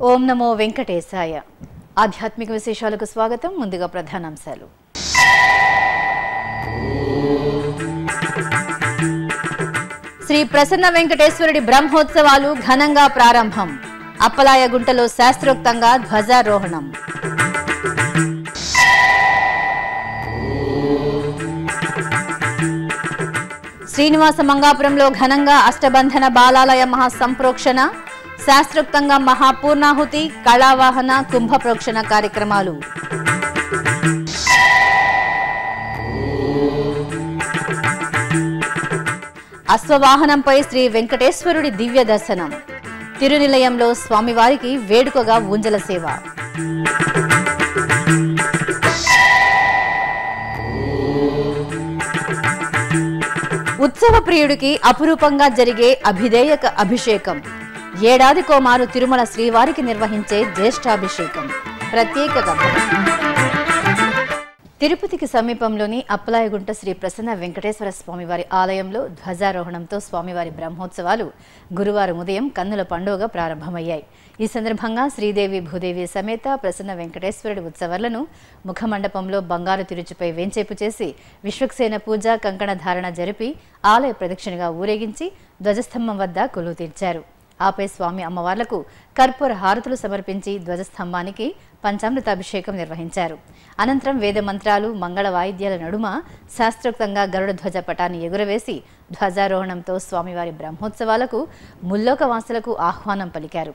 ఓం నమో వెంకటేశాయ ఆధ్యాత్మిక విశేషాలకు స్వాగతం ముందుగా ప్రధానాంశాలు శ్రీ ప్రసన్న వెంకటేశ్వరుడి బ్రహ్మోత్సవాలు ఘనంగా ప్రారంభం అప్పలాయగుంటలో శాస్త్రోక్తంగా ధ్వజారోహణం శ్రీనివాస మంగాపురంలో ఘనంగా అష్టబంధన బాలాలయ మహా సంప్రోక్షణ శాస్త్రోక్తంగా మహాపూర్ణాహుతి కళావాహన కుంభ ప్రోక్షణ కార్యక్రమాలు అశ్వవాహనంపై శ్రీ వెంకటేశ్వరుడి దివ్య దర్శనం తిరునిలయంలో స్వామివారికి వేడుకగా ఊంజల సేవ ఉత్సవ ప్రియుడికి అపురూపంగా జరిగే అభిధేయక అభిషేకం ఏడాది కోమారు తిరుమల శ్రీవారికి నిర్వహించే జ్యేష్ఠాభిషేకం ప్రత్యేక కథనం తిరుపతికి సమీపంలోని అప్పలాయగుంట శ్రీ ప్రసన్న వెంకటేశ్వర స్వామివారి ఆలయంలో ధ్వజారోహణంతో స్వామివారి బ్రహ్మోత్సవాలు గురువారం ఉదయం కన్నుల పండుగ ప్రారంభమయ్యాయి ఈ సందర్భంగా శ్రీదేవి భూదేవి సమేత ప్రసన్న వెంకటేశ్వరుడి ఉత్సవాలను ముఖమండపంలో బంగారు తిరుచుపై వేంచేపు చేసి విశ్వక్సేన పూజ కంకణ ధారణ జరిపి ఆలయ ప్రదక్షిణగా ఊరేగించి ధ్వజస్తంభం వద్ద కొలువు తీర్చారు ఆపై స్వామి అమ్మవార్లకు కర్పూర హారతులు సమర్పించి ధ్వజస్తంభానికి పంచామృతాభిషేకం నిర్వహించారు అనంతరం వేద మంత్రాలు మంగళ వాయిద్యాల నడుమ శాస్త్రోక్తంగా గరుడ ధ్వజ పటాన్ని ఎగురవేసి ధ్వజారోహణంతో స్వామివారి బ్రహ్మోత్సవాలకు ముల్లోక వాసులకు ఆహ్వానం పలికారు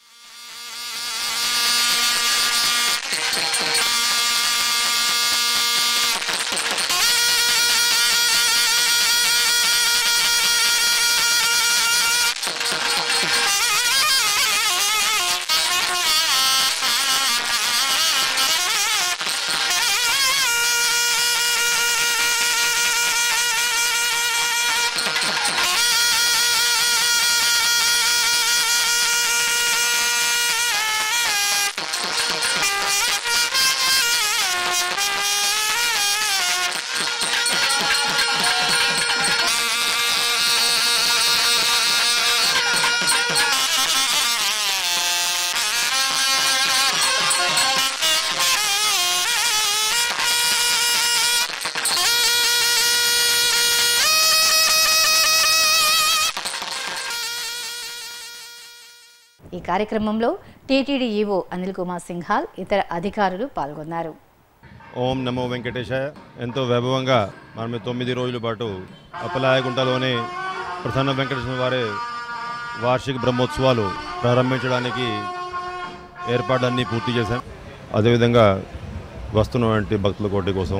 ఈ కార్యక్రమంలో టీటీడీ ఈవో అనిల్ కుమార్ సింఘాల్ ఇతర అధికారులు పాల్గొన్నారు ఓం నమో వెంకటేశాయ ఎంతో వైభవంగా మనం ఈ తొమ్మిది రోజుల పాటు అప్పలాయగుంటలోని ప్రసన్న వెంకటేశ్వర వారి వార్షిక బ్రహ్మోత్సవాలు ప్రారంభించడానికి ఏర్పాట్లన్నీ పూర్తి చేశాం అదేవిధంగా వస్తున్నటువంటి భక్తుల కోటి కోసం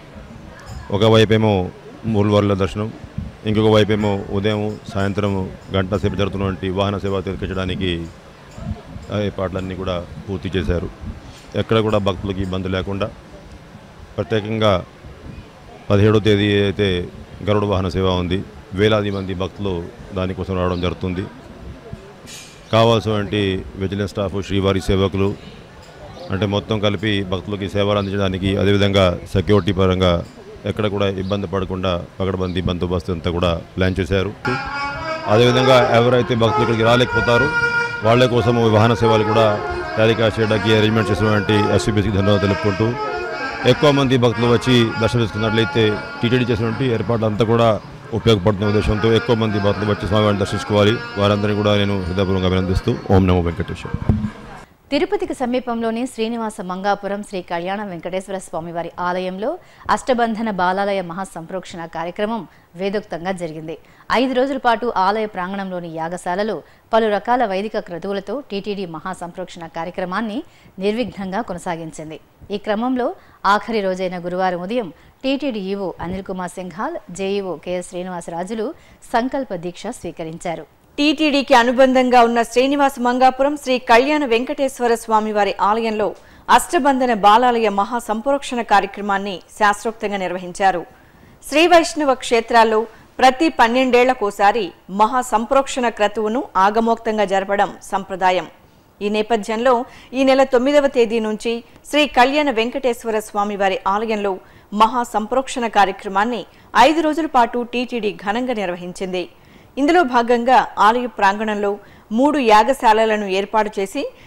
ఒకవైపేమో మూలవారుల దర్శనం ఇంకొక వైపేమో ఉదయం సాయంత్రం గంట సేపు జరుగుతున్నటువంటి వాహన సేవ తిరిగించడానికి ఏర్పాట్లన్నీ కూడా పూర్తి చేశారు ఎక్కడ కూడా భక్తులకి ఇబ్బంది లేకుండా ప్రత్యేకంగా పదిహేడో తేదీ అయితే గరుడ వాహన సేవ ఉంది వేలాది మంది భక్తులు దానికోసం రావడం జరుగుతుంది కావాల్సినటువంటి విజిలెన్స్ స్టాఫ్ శ్రీవారి సేవకులు అంటే మొత్తం కలిపి భక్తులకి సేవలు అందించడానికి అదేవిధంగా సెక్యూరిటీ పరంగా ఎక్కడ కూడా ఇబ్బంది పడకుండా పకడ్బందీ బందోబస్తు అంతా కూడా ప్లాన్ చేశారు అదేవిధంగా ఎవరైతే భక్తులు ఇక్కడికి రాలేకపోతారు వాళ్ళ కోసం వాహన సేవలు కూడా టెలికాస్ట్ చేయడానికి అరేంజ్మెంట్ చేసినటువంటి ఎస్సీబీసీకి ధన్యవాదాలు తెలుపుకుంటూ ఎక్కువ మంది భక్తులు వచ్చి దర్శనం చేసుకున్నట్లయితే టీటీడీ చేసినటువంటి ఏర్పాట్లు అంతా కూడా ఉపయోగపడుతున్న ఉద్దేశంతో ఎక్కువ మంది భక్తులు వచ్చి స్వామివారిని దర్శించుకోవాలి వారందరినీ కూడా నేను హృదయపూర్వకంగా అభినందిస్తూ ఓం నమో వెంకటేశ్వర తిరుపతికి సమీపంలోని శ్రీనివాస మంగాపురం శ్రీ కళ్యాణ వెంకటేశ్వర స్వామివారి ఆలయంలో అష్టబంధన బాలాలయ మహాసంప్రోక్షణ కార్యక్రమం వేదోక్తంగా జరిగింది ఐదు రోజుల పాటు ఆలయ ప్రాంగణంలోని యాగశాలలో పలు రకాల వైదిక క్రతువులతో టీటీడీ మహాసంప్రోక్షణ కార్యక్రమాన్ని నిర్విఘ్నంగా కొనసాగించింది ఈ క్రమంలో ఆఖరి రోజైన గురువారం ఉదయం TTD EO Anil Kumar Singhal JEO KS శ్రీనివాసరాజులు సంకల్ప దీక్ష స్వీకరించారు టీటీడీకి అనుబంధంగా ఉన్న శ్రీనివాస మంగాపురం శ్రీ కళ్యాణ వెంకటేశ్వర స్వామివారి ఆలయంలో అష్టబంధన బాలాలయ మహా సంప్రోక్షణ కార్యక్రమాన్ని శాస్త్రోక్తంగా నిర్వహించారు శ్రీ వైష్ణవ క్షేత్రాల్లో ప్రతి పన్నెండేళ్లకోసారి మహా సంప్రోక్షణ క్రతువును ఆగమోక్తంగా జరపడం సంప్రదాయం ఈ నేపథ్యంలో ఈ నెల తొమ్మిదవ తేదీ నుంచి శ్రీ కళ్యాణ వెంకటేశ్వర స్వామివారి ఆలయంలో మహా సంప్రోక్షణ కార్యక్రమాన్ని ఐదు రోజుల పాటు టీటీడీ ఘనంగా నిర్వహించింది ఇందులో భాగంగా ఆలయ ప్రాంగణంలో మూడు యాగశాలలను ఏర్పాటు చేసి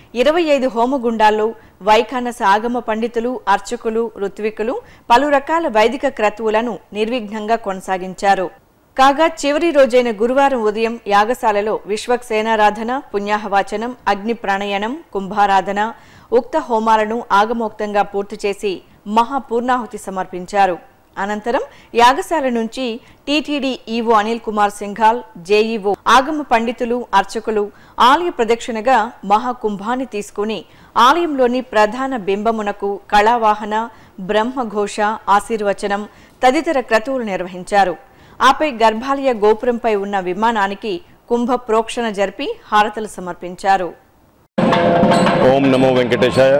ఇరవై ఐదు హోమగుండాల్లో వైఖానస ఆగమ పండితులు అర్చకులు ఋత్వికులు పలు రకాల వైదిక క్రతువులను నిర్విఘ్నంగా కొనసాగించారు కాగా చివరి రోజైన గురువారం ఉదయం యాగశాలలో విశ్వక్సేనారాధన పుణ్యాహవాచనం అగ్ని ప్రాణయనం కుంభారాధన ఉక్త హోమాలను ఆగమోక్తంగా పూర్తి చేసి మహాపూర్ణాహుతి సమర్పించారు అనంతరం యాగశాల నుంచి TTD EO Anil Kumar Singhal JEO ఆగమ పండితులు అర్చకులు ఆలయ ప్రదక్షిణగా మహాకుంభాన్ని తీసుకుని ఆలయంలోని ప్రధాన బింబమునకు కళావాహన బ్రహ్మఘోష ఆశీర్వచనం తదితర క్రతువులు నిర్వహించారు ఆపై గర్భాలయ గోపురంపై ఉన్న విమానానికి కుంభ ప్రోక్షణ జరిపి హారతలు సమర్పించారు ఓం నమో వెంకటేశాయ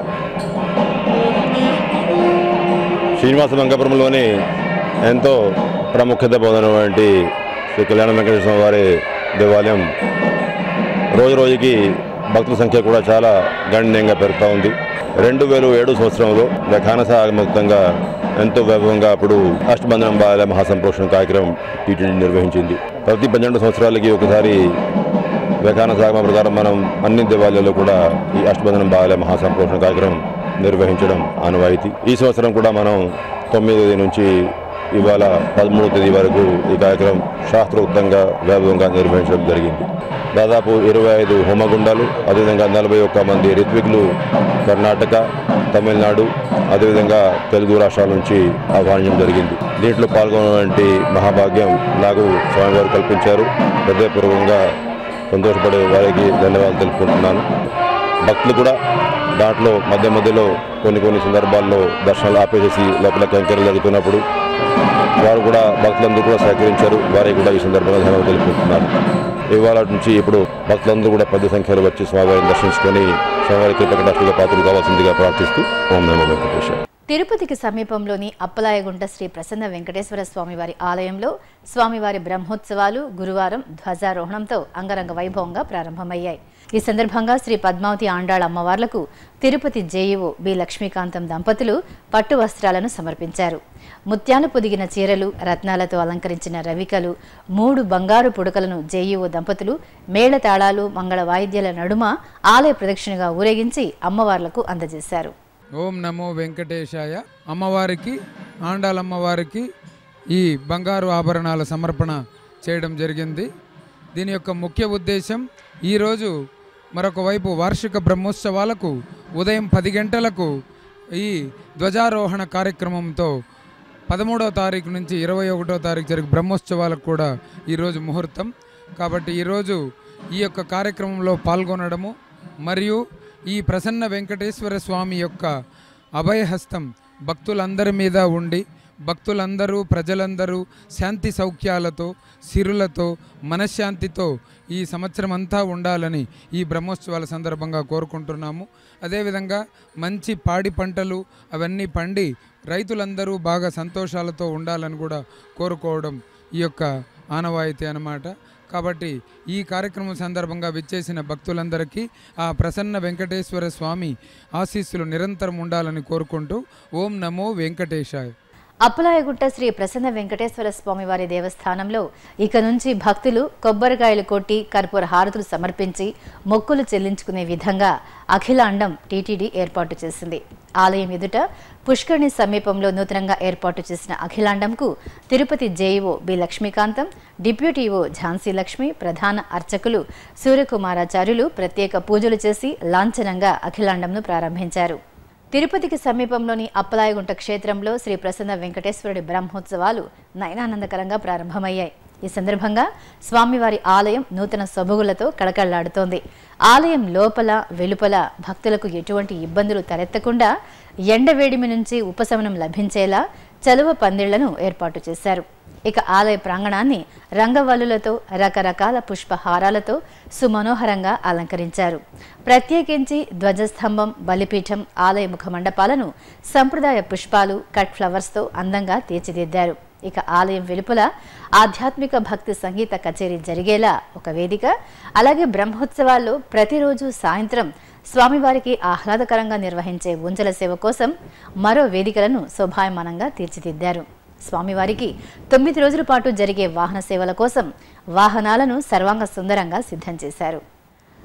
శ్రీనివాస మంగపురంలోని ఎంతో ప్రాముఖ్యత పొందినటువంటి శ్రీ కళ్యాణ వెంకటేశ్వర వారి దేవాలయం రోజు రోజుకి భక్తుల సంఖ్య కూడా చాలా గణనీయంగా పెరుగుతూ ఉంది రెండు వేల ఏడు సంవత్సరంలో వ్యాఖ్యానస ఆగముక్తంగా ఎంతో వైభవంగా అప్పుడు అష్టబంధనం బాల మహాసంప్రోషణ కార్యక్రమం టీటీడీ నిర్వహించింది ప్రతి పన్నెండు సంవత్సరాలకి ఒకసారి వ్యాఖ్యాన సాగమ ప్రకారం మనం అన్ని దేవాలయాల్లో కూడా ఈ అష్టబంధనం బాల మహాసంప్రోషణ కార్యక్రమం నిర్వహించడం ఆనవాయితీ ఈ సంవత్సరం కూడా మనం తొమ్మిదో తేదీ నుంచి ఇవాళ పదమూడవ తేదీ వరకు ఈ కార్యక్రమం శాస్త్రోక్తంగా వైభవంగా నిర్వహించడం జరిగింది దాదాపు ఇరవై ఐదు హోమగుండాలు అదేవిధంగా నలభై ఒక్క మంది రిత్వికులు కర్ణాటక తమిళనాడు అదేవిధంగా తెలుగు రాష్ట్రాల నుంచి ఆహ్వానించడం జరిగింది దీంట్లో పాల్గొన్నటువంటి మహాభాగ్యం నాకు స్వామివారు కల్పించారు హృదయపూర్వకంగా సంతోషపడే వారికి ధన్యవాదాలు తెలుపుకుంటున్నాను భక్తులు కూడా దాంట్లో మధ్య మధ్యలో కొన్ని కొన్ని సందర్భాల్లో దర్శనాలు ఆపేసేసి లోపల కంకెరలు జరుగుతున్నప్పుడు వారు కూడా భక్తులందరూ కూడా సహకరించారు వారికి కూడా ఈ సందర్భంగా ధన్యవాదాలు తెలుపుకుంటున్నారు ఇవాళ నుంచి ఇప్పుడు భక్తులందరూ కూడా పెద్ద సంఖ్యలో వచ్చి స్వామివారిని దర్శించుకొని స్వామివారి కృపకటాక్షులుగా పాత్రలు కావాల్సిందిగా ప్రార్థిస్తూ ఓం నమో వెంకటేశ్వర తిరుపతికి సమీపంలోని అప్పలాయగుంట శ్రీ ప్రసన్న వెంకటేశ్వర స్వామివారి ఆలయంలో స్వామివారి బ్రహ్మోత్సవాలు గురువారం ధ్వజారోహణంతో అంగరంగ వైభవంగా ప్రారంభమయ్యాయి ఈ సందర్భంగా శ్రీ పద్మావతి ఆండాళ్ అమ్మవార్లకు తిరుపతి జేఈఓ బి లక్ష్మీకాంతం దంపతులు పట్టు వస్త్రాలను సమర్పించారు ముత్యాలు పొదిగిన చీరలు రత్నాలతో అలంకరించిన రవికలు మూడు బంగారు పుడకలను జేఈఓ దంపతులు మేళతాళాలు మంగళ వాయిద్యాల నడుమ ఆలయ ప్రదక్షిణగా ఊరేగించి అమ్మవార్లకు అందజేశారు ఓం నమో వెంకటేశాయ అమ్మవారికి ఆండాలమ్మవారికి ఈ బంగారు ఆభరణాల సమర్పణ చేయడం జరిగింది దీని యొక్క ముఖ్య ఉద్దేశం ఈరోజు మరొక వైపు వార్షిక బ్రహ్మోత్సవాలకు ఉదయం పది గంటలకు ఈ ధ్వజారోహణ కార్యక్రమంతో పదమూడవ తారీఖు నుంచి ఇరవై ఒకటో తారీఖు జరిగే బ్రహ్మోత్సవాలకు కూడా ఈరోజు ముహూర్తం కాబట్టి ఈరోజు ఈ యొక్క కార్యక్రమంలో పాల్గొనడము మరియు ఈ ప్రసన్న వెంకటేశ్వర స్వామి యొక్క అభయహస్తం భక్తులందరి మీద ఉండి భక్తులందరూ ప్రజలందరూ శాంతి సౌఖ్యాలతో సిరులతో మనశ్శాంతితో ఈ సంవత్సరం అంతా ఉండాలని ఈ బ్రహ్మోత్సవాల సందర్భంగా కోరుకుంటున్నాము అదేవిధంగా మంచి పాడి పంటలు అవన్నీ పండి రైతులందరూ బాగా సంతోషాలతో ఉండాలని కూడా కోరుకోవడం ఈ యొక్క ఆనవాయితీ అన్నమాట కాబట్టి ఈ కార్యక్రమం సందర్భంగా విచ్చేసిన భక్తులందరికీ ఆ ప్రసన్న వెంకటేశ్వర స్వామి ఆశీస్సులు నిరంతరం ఉండాలని కోరుకుంటూ ఓం నమో వెంకటేశాయ అప్పలాయగుట్ట శ్రీ ప్రసన్న వెంకటేశ్వర స్వామి వారి దేవస్థానంలో ఇక నుంచి భక్తులు కొబ్బరికాయలు కొట్టి కర్పూర హారతులు సమర్పించి మొక్కులు చెల్లించుకునే విధంగా అఖిలాండం టీటీడీ ఏర్పాటు చేసింది ఆలయం ఎదుట పుష్కరిణి సమీపంలో నూతనంగా ఏర్పాటు చేసిన అఖిలాండంకు Tirupati JEO B Lakshmikantham deputy EO Jhansi Lakshmi ప్రధాన అర్చకులు సూర్యకుమారాచార్యులు ప్రత్యేక పూజలు చేసి లాంఛనంగా అఖిలాండంను ప్రారంభించారు తిరుపతికి సమీపంలోని అప్పలాయగుంట క్షేత్రంలో శ్రీ ప్రసన్న వెంకటేశ్వరుడి బ్రహ్మోత్సవాలు నయనానందకరంగా ప్రారంభమయ్యాయి ఈ సందర్భంగా స్వామివారి ఆలయం నూతన సొబగులతో కళకళలాడుతోంది ఆలయం లోపల వెలుపల భక్తులకు ఎటువంటి ఇబ్బందులు తలెత్తకుండా ఎండవేడిమి నుంచి ఉపశమనం లభించేలా చలువ పందిళ్లను ఏర్పాటు చేశారు ఇక ఆలయ ప్రాంగణాన్ని రంగవల్లులతో రకరకాల పుష్పహారాలతో సుమనోహరంగా అలంకరించారు ప్రత్యేకించి ధ్వజస్తంభం బలిపీఠం ఆలయ ముఖ మండపాలను సంప్రదాయ పుష్పాలు కట్ ఫ్లవర్స్తో అందంగా తీర్చిదిద్దారు ఇక ఆలయం వెలుపల ఆధ్యాత్మిక భక్తి సంగీత కచేరీ జరిగేలా ఒక వేదిక అలాగే బ్రహ్మోత్సవాల్లో ప్రతిరోజు సాయంత్రం స్వామివారికి ఆహ్లాదకరంగా నిర్వహించే ఉంజల సేవ కోసం మరో వేదికలను శోభాయమానంగా తీర్చిదిద్దారు స్వామివారికి తొమ్మిది రోజుల పాటు జరిగే వాహన సేవల కోసం వాహనాలను సర్వాంగ సుందరంగా సిద్ధం చేశారు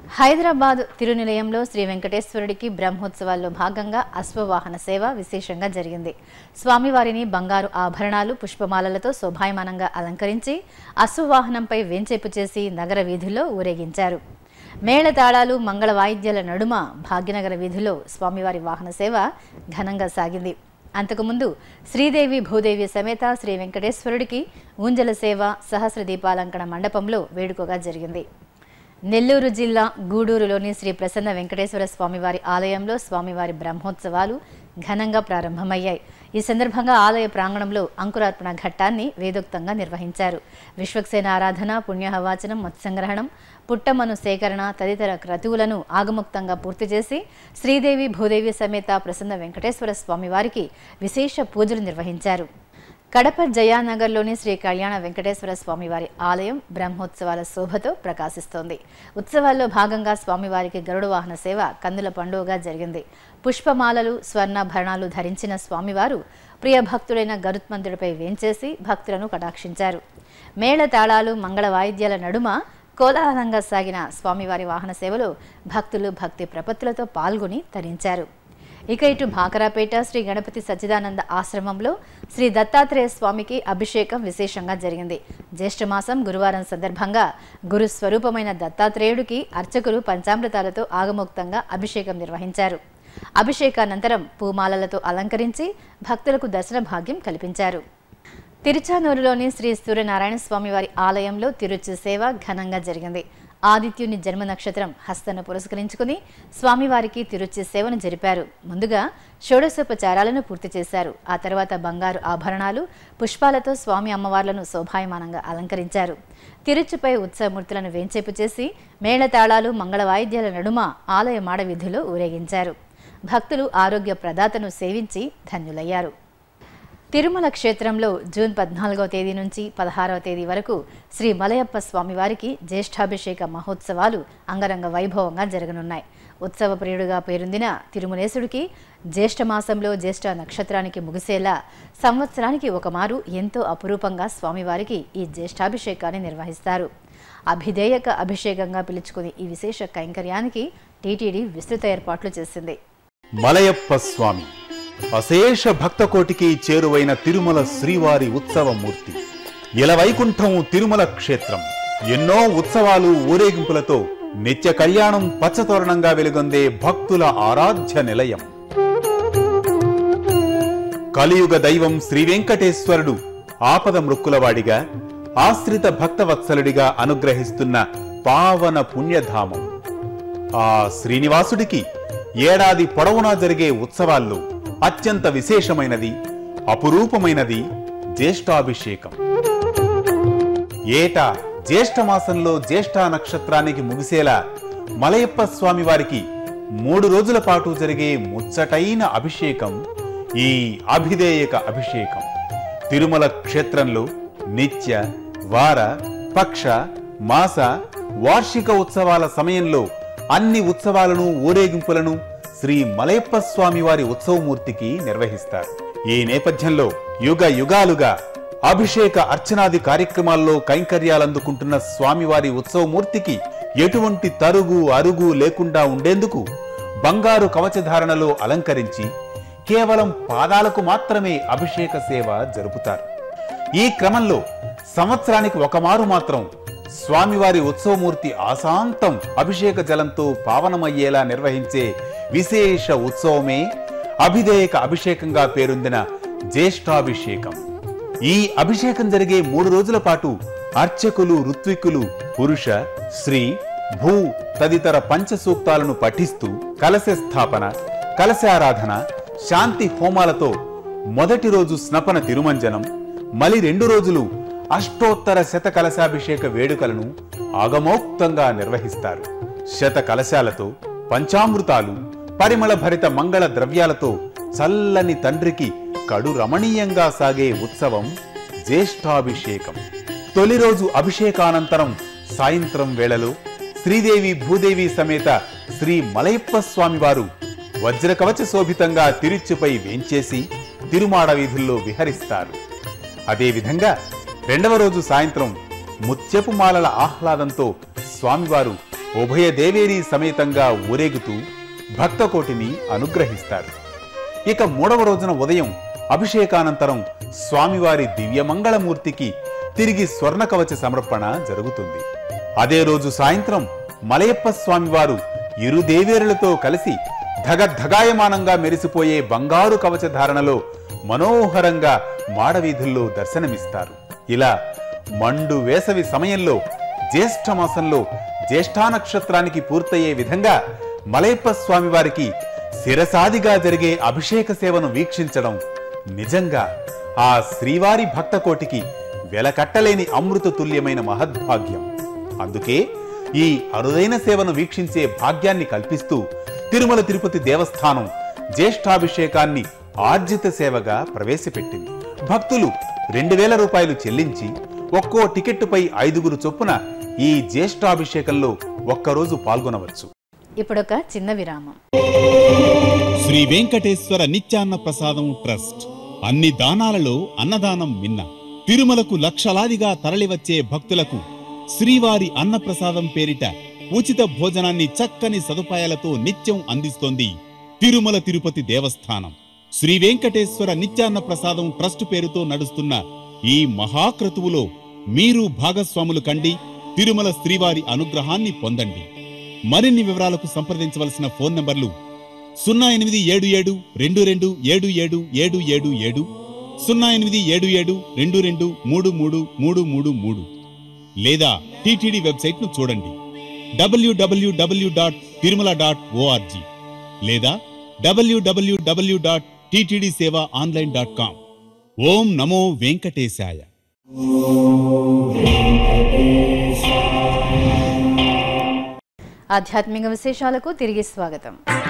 హైదరాబాద్ తిరునిలయంలో శ్రీ వెంకటేశ్వరుడికి బ్రహ్మోత్సవాల్లో భాగంగా అశ్వవాహన సేవ విశేషంగా జరిగింది స్వామివారిని బంగారు ఆభరణాలు పుష్పమాలలతో శోభాయమానంగా అలంకరించి అశ్వవాహనంపై వెంచేపు చేసి నగర వీధుల్లో ఊరేగించారు మేళతాళాలు మంగళ వాయిద్యాల నడుమ భాగ్యనగర వీధిలో స్వామివారి వాహన సేవ ఘనంగా సాగింది అంతకుముందు శ్రీదేవి భూదేవి సమేత శ్రీ వెంకటేశ్వరుడికి ఊంజల సేవ సహస్ర దీపాలంకణ మండపంలో వేడుకగా జరిగింది నెల్లూరు జిల్లా గూడూరులోని శ్రీ ప్రసన్న వెంకటేశ్వర స్వామివారి ఆలయంలో స్వామివారి బ్రహ్మోత్సవాలు ఘనంగా ప్రారంభమయ్యాయి ఈ సందర్భంగా ఆలయ ప్రాంగణంలో అంకురార్పణ ఘట్టాన్ని వేదోక్తంగా నిర్వహించారు విశ్వక్సేన ఆరాధన పుణ్యహవాచనం మత్స్యంగ్రహణం పుట్టమను సేకరణ తదితర క్రతువులను ఆగముక్తంగా పూర్తి చేసి శ్రీదేవి భూదేవి సమేత ప్రసన్న వెంకటేశ్వర స్వామివారికి విశేష పూజలు నిర్వహించారు కడప జయానగర్లోని శ్రీ కళ్యాణ వెంకటేశ్వర స్వామివారి ఆలయం బ్రహ్మోత్సవాల శోభతో ప్రకాశిస్తోంది ఉత్సవాల్లో భాగంగా స్వామివారికి గరుడ వాహన సేవ కందుల పండుగగా జరిగింది పుష్పమాలలు స్వర్ణాభరణాలు ధరించిన స్వామివారు ప్రియ భక్తుడైన గరుత్మంతుడిపై వేంచేసి భక్తులను కటాక్షించారు మేళ తాళాలు మంగళ వాయిద్యాల నడుమ కోలాహలంగా సాగిన స్వామివారి వాహన సేవలో భక్తులు భక్తి ప్రపత్తులతో పాల్గొని తరించారు ఇక ఇటు భాకరాపేట శ్రీ గణపతి సచ్చిదానంద ఆశ్రమంలో శ్రీ దత్తాత్రేయ స్వామికి అభిషేకం విశేషంగా జరిగింది జ్యేష్ఠమాసం గురువారం సందర్భంగా గురు స్వరూపమైన దత్తాత్రేయుడికి అర్చకులు పంచామృతాలతో ఆగమోక్తంగా అభిషేకం నిర్వహించారు అభిషేకానంతరం పూమాలలతో అలంకరించి భక్తులకు దర్శన భాగ్యం కల్పించారు తిరుచానూరులోని శ్రీ సూర్యనారాయణ స్వామి వారి ఆలయంలో తిరుచి సేవ ఘనంగా జరిగింది ఆదిత్యుని జన్మ నక్షత్రం హస్తను పురస్కరించుకుని స్వామివారికి తిరుచి సేవను జరిపారు ముందుగా షోడశోపచారాలను పూర్తి చేశారు ఆ తర్వాత బంగారు ఆభరణాలు పుష్పాలతో స్వామి అమ్మవార్లను శోభాయమానంగా అలంకరించారు తిరుచుపై ఉత్సవమూర్తులను వేంచేపు చేసి మేళతాళాలు మంగళ వాయిద్యాల నడుమ ఆలయ మాడ వీధిలో ఊరేగించారు భక్తులు ఆరోగ్య ప్రదాతను సేవించి ధన్యులయ్యారు తిరుమల క్షేత్రంలో జూన్ పద్నాలుగవ తేదీ నుంచి పదహారవ తేదీ వరకు శ్రీ మలయప్ప స్వామివారికి జ్యేష్ఠాభిషేక మహోత్సవాలు అంగరంగ వైభవంగా జరగనున్నాయి ఉత్సవ ప్రియుడుగా పేరొందిన తిరుమలేశుడికి జ్యేష్ఠ మాసంలో జ్యేష్ఠ నక్షత్రానికి ముగిసేలా సంవత్సరానికి ఒకమారు ఎంతో అపురూపంగా స్వామివారికి ఈ జ్యేష్ఠాభిషేకాన్ని నిర్వహిస్తారు అభిధేయక అభిషేకంగా పిలుచుకునే ఈ విశేష కైంకర్యానికి టీటీడీ విస్తృత ఏర్పాట్లు చేసింది మలయప్ప స్వామి అశేష భక్తకోటికి చేరువైన తిరుమల శ్రీవారి ఉత్సవమూర్తి ఇలవైకుంఠం తిరుమల క్షేత్రం ఎన్నో ఉత్సవాలు ఊరేగింపులతో నిత్య కళ్యాణం పచ్చతోరణంగా వెలుగొందే భక్తుల ఆరాధ్య నిలయం కలియుగ దైవం శ్రీ వెంకటేశ్వరుడు ఆపద మృక్కులవాడిగా ఆశ్రిత భక్తవత్సలుడిగా అనుగ్రహిస్తున్న పావన పుణ్యధామం ఆ శ్రీనివాసుడికి ఏడాది పొడవునా జరిగే ఉత్సవాల్లో అత్యంత విశేషమైనది అపురూపమైనది జ్యేష్ఠాభిషేకం ఏటా జ్యేష్ఠ మాసంలో జ్యేష్ఠ నక్షత్రానికి ముగిసేలా మలయప్ప స్వామి వారికి మూడు రోజుల పాటు జరిగే ముచ్చటైన అభిషేకం ఈ అభిధేయక అభిషేకం తిరుమల క్షేత్రంలో నిత్య వార పక్ష మాస వార్షిక ఉత్సవాల సమయంలో అన్ని ఉత్సవాలను ఊరేగింపులను శ్రీ మలయప్ప స్వామి వారి ఉత్సవమూర్తికి నిర్వహిస్తారు ఈ నేపథ్యంలో యుగ యుగాలుగా అభిషేక అర్చనాది కార్యక్రమాల్లో కైంకర్యాలందుకుంటున్న స్వామివారి ఉత్సవమూర్తికి ఎటువంటి తరుగు అరుగు లేకుండా ఉండేందుకు బంగారు కవచధారణలో అలంకరించి కేవలం పాదాలకు మాత్రమే అభిషేక సేవ జరుపుతారు ఈ క్రమంలో సంవత్సరానికి ఒకమారు మాత్రం స్వామివారి ఉత్సవమూర్తి ఆశాంతం అభిషేక జలంతో పావనమయ్యేలా నిర్వహించే విశేష ఉత్సవమే అభిధేయక అభిషేకంగా పేరొందిన జ్యేష్ఠాభిషేకం ఈ అభిషేకం జరిగే మూడు రోజుల పాటు అర్చకులు ఋత్వికులు పురుష శ్రీ భూ తదితర పంచసూక్తాలను పఠిస్తూ కలశ స్థాపన కలశారాధన శాంతి హోమాలతో మొదటి రోజు స్నపన తిరుమంజనం మలి రెండు రోజులు అష్టోత్తర శత కలశాభిషేక వేడుకలను ఆగమోక్తంగా నిర్వహిస్తారు శత కలశాలతో పంచామృతాలు పరిమళ భరిత మంగళ ద్రవ్యాలతో చల్లని తండ్రికి కడు రమణీయంగా సాగే ఉత్సవం జ్యేష్ఠాభిషేకం తొలి రోజు అభిషేకానంతరం సాయంత్రం వేళలో శ్రీదేవి భూదేవి సమేత శ్రీ మలయప్ప స్వామి వారు వజ్రకవచ శోభితంగా తిరుచుపై వేంచేసి తిరుమాడ వీధుల్లో విహరిస్తారు అదేవిధంగా రెండవ రోజు సాయంత్రం ముత్యపు మాలల ఆహ్లాదంతో స్వామివారు ఉభయ దేవేరీ సమేతంగా ఊరేగుతూ భక్తకోటిని అనుగ్రహిస్తారు ఇక మూడవ రోజున ఉదయం అభిషేకానంతరం స్వామివారి దివ్యమంగళమూర్తికి తిరిగి స్వర్ణ కవచ సమర్పణ జరుగుతుంది అదే రోజు సాయంత్రం మలయప్ప స్వామివారు ఇరు దేవేరులతో కలిసి ధగధగాయమానంగా మెరిసిపోయే బంగారు కవచ ధారణలో మనోహరంగా మాడవీధుల్లో దర్శనమిస్తారు ఇలా మండు వేసవి సమయంలో జ్యేష్ఠ మాసంలో జ్యేష్ఠా నక్షత్రానికి పూర్తయ్యే విధంగా మలయప్ప స్వామివారికి శిరసాదిగా జరిగే అభిషేక సేవను వీక్షించడం నిజంగా ఆ శ్రీవారి భక్తకోటికి వెలకట్టలేని అమృత తుల్యమైన మహద్భాగ్యం అందుకే ఈ అరుదైన సేవను వీక్షించే భాగ్యాన్ని కల్పిస్తూ తిరుమల తిరుపతి దేవస్థానం జ్యేష్ఠాభిషేకాన్ని ఆర్జిత సేవగా ప్రవేశపెట్టింది భక్తులు రెండు వేల రూపాయలు చెల్లించి ఒక్కో టికెట్టుపై ఐదుగురు చొప్పున ఈ జ్యేష్ఠాభిషేకంలో ఒక్కరోజు పాల్గొనవచ్చు ఇప్పుడొక చిన్న విరామం శ్రీ వెంకటేశ్వర నిత్యాన్న ప్రసాదం ట్రస్ట్ అన్ని దానాలలో అన్నదానం మిన్న తిరుమలకు లక్షలాదిగా తరలివచ్చే భక్తులకు శ్రీవారి అన్నప్రసాదం పేరిట ఉచిత భోజనాన్ని చక్కని సదుపాయాలతో నిత్యం అందిస్తోంది తిరుమల తిరుపతి దేవస్థానం శ్రీ వెంకటేశ్వర నిత్యాన్న ప్రసాదం ట్రస్ట్ పేరుతో నడుస్తున్న ఈ మహాక్రతువులో మీరు భాగస్వాములు కండి తిరుమల శ్రీవారి అనుగ్రహాన్ని పొందండి మరిన్ని వివరాలకు సంప్రదించవలసిన ఫోన్ నంబర్లు సున్నా ఎనిమిది ఏడు ఏడు రెండు రెండు ఏడు ఏడు ఏడు ఏడు ఏడు సున్నా ఎనిమిది ఏడు ఏడు రెండు రెండు మూడు మూడు మూడు మూడు మూడు లేదా టీటీడీ వెబ్సైట్ ను చూడండి WWW dot Tirumala dot ORG లేదా WWW dot TTD seva online dot com ఓం నమో వెంకటేశాయ ఆధ్యాత్మిక విశేషాలకు తిరిగి స్వాగతం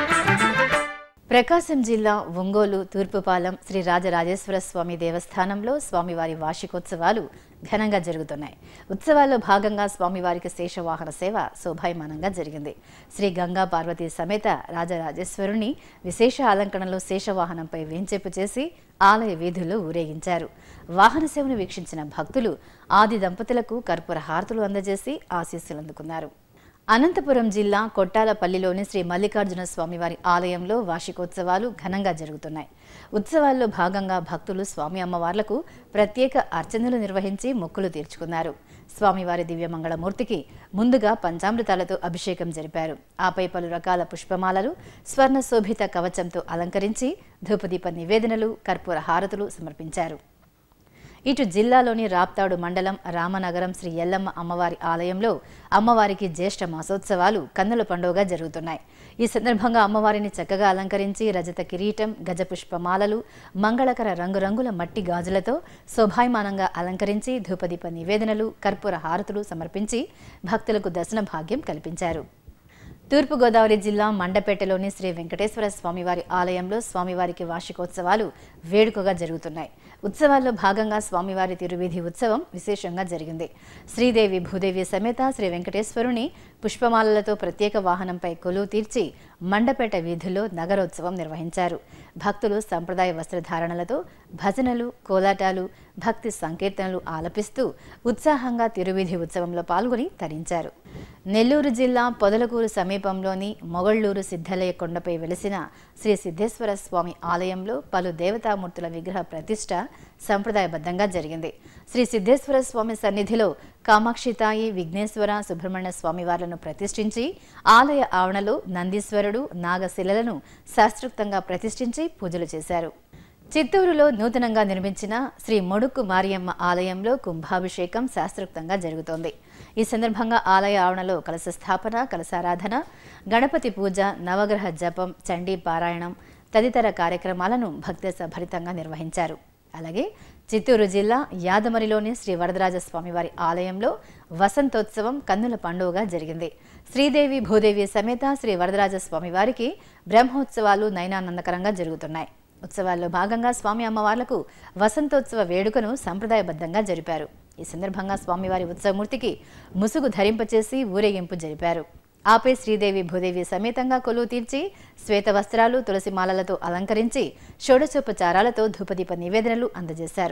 ప్రకాశం జిల్లా ఒంగోలు తూర్పుపాలెం శ్రీ రాజరాజేశ్వర స్వామి దేవస్థానంలో స్వామివారి వార్షికోత్సవాలు ఘనంగా జరుగుతున్నాయి ఉత్సవాల్లో భాగంగా స్వామివారికి శేషవాహన సేవ శోభాయమానంగా జరిగింది శ్రీ గంగా పార్వతీ సమేత రాజరాజేశ్వరుని విశేష అలంకరణలో శేషవాహనంపై వేంచేపు చేసి ఆలయ వీధుల్లో ఊరేగించారు వాహన సేవను వీక్షించిన భక్తులు ఆది దంపతులకు కర్పూర హారతులు అందజేసి ఆశీస్సులు అందుకున్నారు అనంతపురం జిల్లా కొట్టాలపల్లిలోని శ్రీ మల్లికార్జున స్వామివారి ఆలయంలో వార్షికోత్సవాలు ఘనంగా జరుగుతున్నాయి ఉత్సవాల్లో భాగంగా భక్తులు స్వామి అమ్మవార్లకు ప్రత్యేక అర్చనలు నిర్వహించి మొక్కులు తీర్చుకున్నారు స్వామివారి దివ్యమంగళమూర్తికి ముందుగా పంచామృతాలతో అభిషేకం జరిపారు ఆపై పలు రకాల పుష్పమాలలు స్వర్ణ శోభిత కవచంతో అలంకరించి ధూపదీప నివేదనలు కర్పూర హారతులు సమర్పించారు ఇటు జిల్లాలోని రాప్తాడు మండలం రామనగరం శ్రీ ఎల్లమ్మ అమ్మవారి ఆలయంలో అమ్మవారికి జ్యేష్ఠ మాసోత్సవాలు కన్నుల పండుగగా జరుగుతున్నాయి ఈ సందర్భంగా అమ్మవారిని చక్కగా అలంకరించి రజత కిరీటం గజపుష్పమాలలు మంగళకర రంగురంగుల మట్టి గాజులతో శోభాయమానంగా అలంకరించి ధూపదీప నివేదనలు కర్పూర హారతులు సమర్పించి భక్తులకు దర్శన భాగ్యం కల్పించారు తూర్పుగోదావరి జిల్లా మండపేటలోని శ్రీ వెంకటేశ్వర స్వామివారి ఆలయంలో స్వామివారికి వార్షికోత్సవాలు వేడుకగా జరుగుతున్నాయి ఉత్సవాల్లో భాగంగా స్వామివారి తిరువీధి ఉత్సవం విశేషంగా జరిగింది శ్రీదేవి భూదేవి సమేత శ్రీ వెంకటేశ్వరుని పుష్పమాలలతో ప్రత్యేక వాహనంపై కొలువు తీర్చి మండపేట వీధుల్లో నగరోత్సవం నిర్వహించారు భక్తులు సంప్రదాయ వస్త్రధారణలతో భజనలు కోలాటాలు భక్తి సంకీర్తనలు ఆలపిస్తూ ఉత్సాహంగా తిరువీధి ఉత్సవంలో పాల్గొని తరించారు నెల్లూరు జిల్లా పొదలకూరు సమీపంలోని మొగళ్ళూరు సిద్ధలయ కొండపై వెలిసిన శ్రీ సిద్ధేశ్వర స్వామి ఆలయంలో పలు దేవతామూర్తుల విగ్రహ ప్రతిష్ట సంప్రదాయబద్ధంగా జరిగింది శ్రీ సిద్ధేశ్వర స్వామి సన్నిధిలో కామాక్షితాయి విఘ్నేశ్వర సుబ్రహ్మణ్య స్వామివార్లను ప్రతిష్ఠించి ఆలయ ఆవరణలో నందీశ్వరుడు నాగశిలలను శాస్త్రోక్తంగా ప్రతిష్ఠించి పూజలు చేశారు చిత్తూరులో నూతనంగా నిర్మించిన శ్రీ మొడుక్కు మారియమ్మ ఆలయంలో కుంభాభిషేకం శాస్త్రోక్తంగా జరుగుతోంది ఈ సందర్భంగా ఆలయ ఆవరణలో కలశ స్థాపన కలశారాధన గణపతి పూజ నవగ్రహ జపం చండీ పారాయణం తదితర కార్యక్రమాలను భక్తి భరితంగా నిర్వహించారు అలాగే చిత్తూరు జిల్లా యాదమరిలోని శ్రీ వరదరాజ స్వామివారి ఆలయంలో వసంతోత్సవం కన్నుల పండుగగా జరిగింది శ్రీదేవి భూదేవి సమేత శ్రీ వరదరాజ స్వామివారికి బ్రహ్మోత్సవాలు నయనానందకరంగా జరుగుతున్నాయి ఉత్సవాల్లో భాగంగా స్వామి అమ్మవార్లకు వసంతోత్సవ వేడుకను సంప్రదాయబద్ధంగా జరిపారు ఈ సందర్భంగా స్వామివారి ఉత్సవమూర్తికి ముసుగు ధరింపచేసి ఊరేగింపు జరిపారు ఆపై శ్రీదేవి భూదేవి సమేతంగా కొలువు తీర్చి శ్వేత వస్త్రాలు తులసి మాలలతో అలంకరించి షోడశోపచారాలతో ధూపదీప నివేదనలు అందజేశారు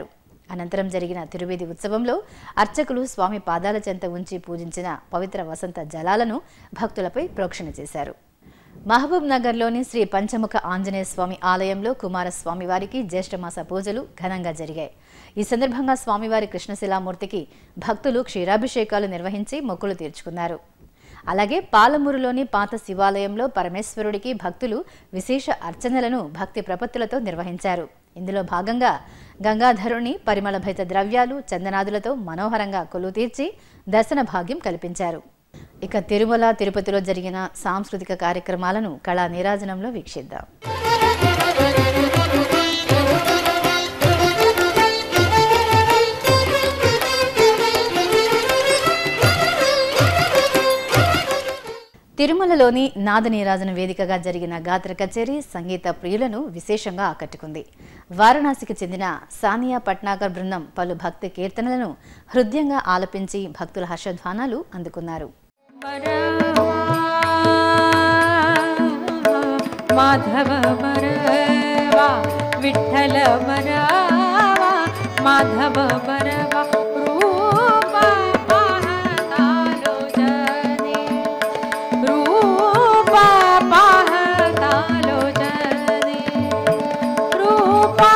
అనంతరం జరిగిన తిరువేది ఉత్సవంలో అర్చకులు స్వామి పాదాల చెంత ఉంచి పూజించిన పవిత్ర వసంత జలాలను భక్తులపై ప్రోక్షణ చేశారు మహబూబ్ నగర్లోని శ్రీ పంచముఖ ఆంజనేయ స్వామి ఆలయంలో కుమారస్వామి వారికి జ్యేష్ఠమాస పూజలు ఘనంగా జరిగాయి ఈ సందర్భంగా స్వామివారి కృష్ణశిలామూర్తికి భక్తులు క్షీరాభిషేకాలు నిర్వహించి మొక్కులు తీర్చుకున్నారు అలాగే పాలమూరులోని పాత శివాలయంలో పరమేశ్వరుడికి భక్తులు విశేష అర్చనలను భక్తి ప్రపత్తులతో నిర్వహించారు ఇందులో భాగంగా గంగాధరుని పరిమళ భైత ద్రవ్యాలు చందనాదులతో మనోహరంగా కొలువు తీర్చి దర్శన భాగ్యం కల్పించారు ఇక తిరుమల తిరుపతిలో జరిగిన సాంస్కృతిక కార్యక్రమాలను కళా నీరాజనంలో వీక్షిద్దాం తిరుమలలోని నాద నీరాజన వేదికగా జరిగిన గాత్ర కచేరీ సంగీత ప్రియులను విశేషంగా ఆకట్టుకుంది వారణాసికి చెందిన సానియా పట్నాగర్ బృందం పలు భక్తి కీర్తనలను హృదయంగా ఆలపించి భక్తుల హర్షధ్వానాలు అందుకున్నారు माधव मरवा विठ्ठल मरवा माधव मरवा रूपा पाहतालो जने रूपा पाहतालो जने रूपा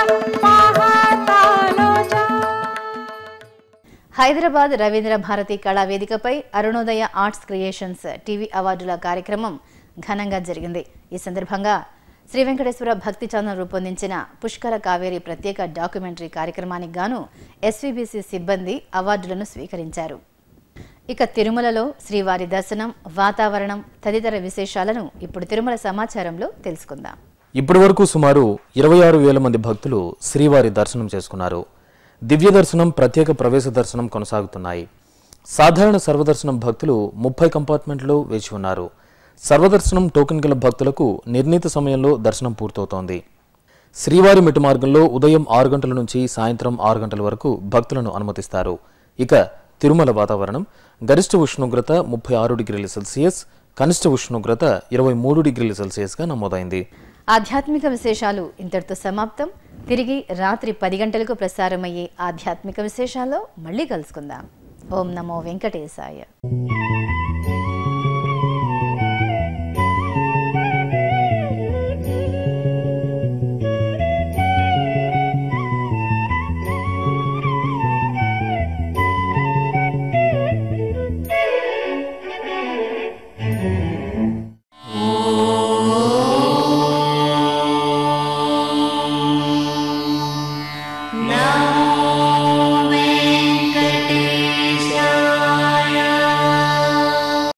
पाहतालो जने హైదరాబాద్ రవీంద్ర భారతి కళా వేదికపై అరుణోదయ ఆర్ట్స్ క్రియేషన్స్ టీవీ అవార్డుల కార్యక్రమం ఘనంగా జరిగింది ఈ సందర్భంగా శ్రీ వెంకటేశ్వర భక్తి ఛానల్ రూపొందించిన పుష్కర కావేరి ప్రత్యేక డాక్యుమెంటరీ కార్యక్రమానికి గాను ఎస్వీబీసీ సిబ్బంది అవార్డులను స్వీకరించారు ఇక తిరుమలలో శ్రీవారి దర్శనం వాతావరణం తదితర విశేషాలను ఇప్పుడు తిరుమల సమాచారంలో తెలుసుకుందాం ఇప్పటి వరకు సుమారు ఇరవై ఆరు వేల మంది భక్తులు శ్రీవారి దర్శనం చేసుకున్నారు దివ్య దర్శనం ప్రత్యేక ప్రవేశ దర్శనం కొనసాగుతున్నాయి సాధారణ సర్వదర్శనం భక్తులు ముప్పై కంపార్ట్మెంట్లో వేచి ఉన్నారు సర్వదర్శనం టోకెన్ గల భక్తులకు నిర్ణీత సమయంలో దర్శనం పూర్తవుతోంది శ్రీవారి మెట్టు మార్గంలో ఉదయం ఆరు గంటల నుంచి సాయంత్రం ఆరు గంటల వరకు భక్తులను అనుమతిస్తారు ఇక తిరుమల వాతావరణం గరిష్ట ఉష్ణోగ్రత ముప్పై ఆరు డిగ్రీల సెల్సియస్ కనిష్ట ఉష్ణోగ్రత ఇరవై మూడు డిగ్రీల సెల్సియస్గా నమోదైంది ఆధ్యాత్మిక విశేషాలు ఇంతటితో సమాప్తం తిరిగి రాత్రి పది గంటలకు ప్రసారమయ్యే ఆధ్యాత్మిక విశేషాల్లో మళ్ళీ కలుసుకుందాం ఓం నమో వెంకటేశాయ